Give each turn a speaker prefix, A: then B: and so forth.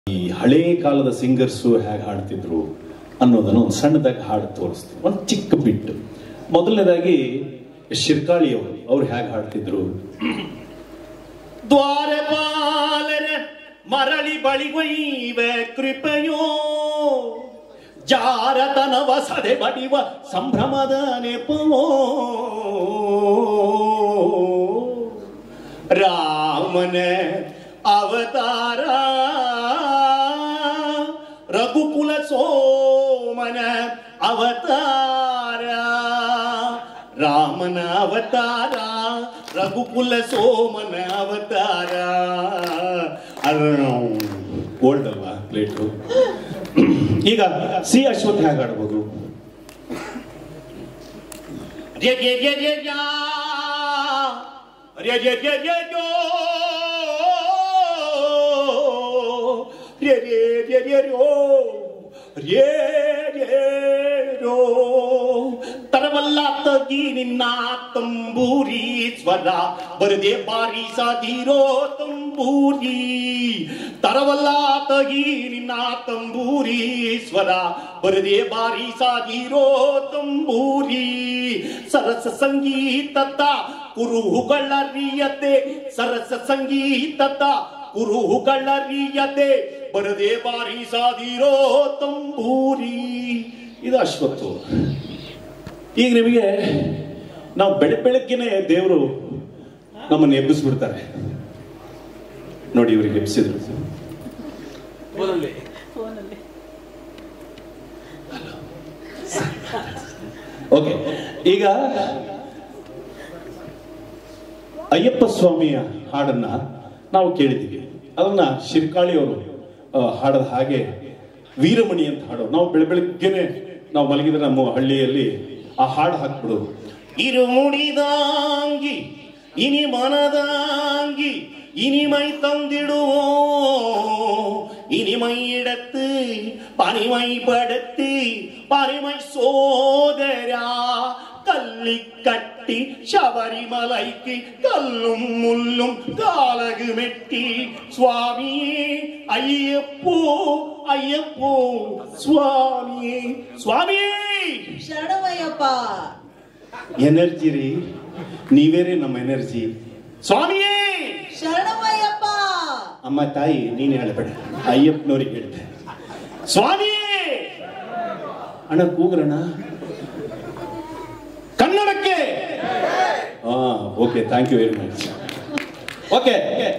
A: ಈ ಹಳೇ ಕಾಲದ ಸಿಂಗರ್ಸು ಹೇಗೆ ಹಾಡ್ತಿದ್ರು ಅನ್ನೋದನ್ನು ಒಂದು ಸಣ್ಣದಾಗಿ ಹಾಡು ತೋರಿಸ್ತೀವಿ ಒಂದು ಚಿಕ್ಕ ಬಿಟ್ಟು ಮೊದಲನೇದಾಗಿ ಶಿರ್ಕಾಳಿಯವರು ಅವ್ರು ಹೇಗೆ ಹಾಡ್ತಿದ್ರು
B: ದ್ವಾರಪಾಲರ ಮರಳಿ ಬಳಿಗೊಯ್ವ ಕೃಪೆಯೋ ಜಾರತನವ ಸದೆ ಬಡಿವ ಸಂಭ್ರಮದ ನೆಪವೋ ರಾಮನ ಅವತಾರ ರಘುಕುಲ ಸೋಮನ ಅವತಾರ ರಾಮನ ಅವತಾರ ರಘುಕುಲ ಸೋಮನ ಅವತಾರ
A: ಓಲ್ಡ್ ಅಲ್ವಾ ಪ್ಲೇಟು ಈಗ ಸಿ ಅಶ್ವಥ್ ಹೇಗೆ ಹಾಡ್ಬೋದು
B: ರೆ ರೆ ರೆ ರೆ ಯಾ. ರೆ ರೆ ರೆ ರೆ ಯೋ. ರೆ ರೆ ರೆ ರೆ ರೋ. ರೆ ರೆ ರೋ. ತರವಲ್ಲ ತಗಿ ನಿನ್ನ ತಂಬೂರಿ ಸ್ವರ ಬರದೆ ಬಾರಿ ಸಾದಿರೋ ತಂಬೂರಿ ತರವಲ್ಲ ತಗಿ ನಿನ್ನ ತಂಬೂರಿ ಸ್ವರ ಬರದೆ ಬಾರಿ ಸಾದಿರೋ ತಂಬೂರಿ ಸರಸ ಸಂಗೀತದ ಕುರುಹುಗಳರಿಯತೆ ಸರಸ ಸಂಗೀತದ ಕುರುಹುಗಳರಿಯತೆ ಬರದೆ ಬಾರಿ ಸಾದಿರೋ ತಂಬೂರಿ
A: ಇದು ಅಶ್ವತ್ತು ಈಗ ನಿಮಗೆ ನಾವು ಬೆಳ ಬೆಳಗ್ಗೆನೆ ದೇವರು ನಮ್ಮನ್ನು ಎಬ್ಬಿಸ್ಬಿಡ್ತಾರೆ ನೋಡಿ ಇವ್ರಿಗೆ ಎಬ್ಸಿದ್ರು ಓಕೆ ಈಗ ಅಯ್ಯಪ್ಪ ಸ್ವಾಮಿಯ ಹಾಡನ್ನ ನಾವು ಕೇಳಿದ್ದೀವಿ ಅದನ್ನ ಶಿರ್ಕಾಳಿಯವರು ಹಾಡದ ಹಾಗೆ ವೀರಮಣಿ ಅಂತ ಹಾಡೋರು ನಾವು ಬೆಳ ಬೆಳಗ್ಗೆನೆ ನಾವು ಮಲಗಿದ್ರೆ ನಮ್ಮ ಹಳ್ಳಿಯಲ್ಲಿ ಆ ಹಾಡು ಹಾಕ್ಬಿಡೋರು
B: ഇരുമുടിതാങ്കി ഇനി മനതാങ്കി ഇനിമൈ തന്നിടുവോ ഇനിമൈയിടത്ത് പനിമൈ പടത്ത് പനിമൈ സോദരാ കല്ലിക്കട്ടി ശബരിമലയ്ക്ക് കല്ലും മുല്ലും കാലകുമെട്ടി സ്വാമിയേ അയ്യപ്പോ അയ്യപ്പോ സ്വാമിയേ സ്വാമിയേ
C: ಶರಣಮಯ್ಯಪ್ಪ
A: ಎನರ್ಜಿ ರೀ ನೀವೇ ರೀ ನಮ್ಮ ಎನರ್ಜಿ
B: ಸ್ವಾಮಿಯೇ
C: ಶರಣಮಯ್ಯಪ್ಪ
A: ಅಮ್ಮ ತಾಯಿ ನೀನು ಹೇಳಬೇಡ ಅಯ್ಯಪ್ಪನವ್ರಿಗೆ ಹೇಳ್ತೆ
B: ಸ್ವಾಮಿಯೇ
A: ಅಣ್ಣ ಕೂಗ್ರಣ್ಣ
B: ಕನ್ನಡಕ್ಕೆ
A: ಹಾ okay thank you very much okay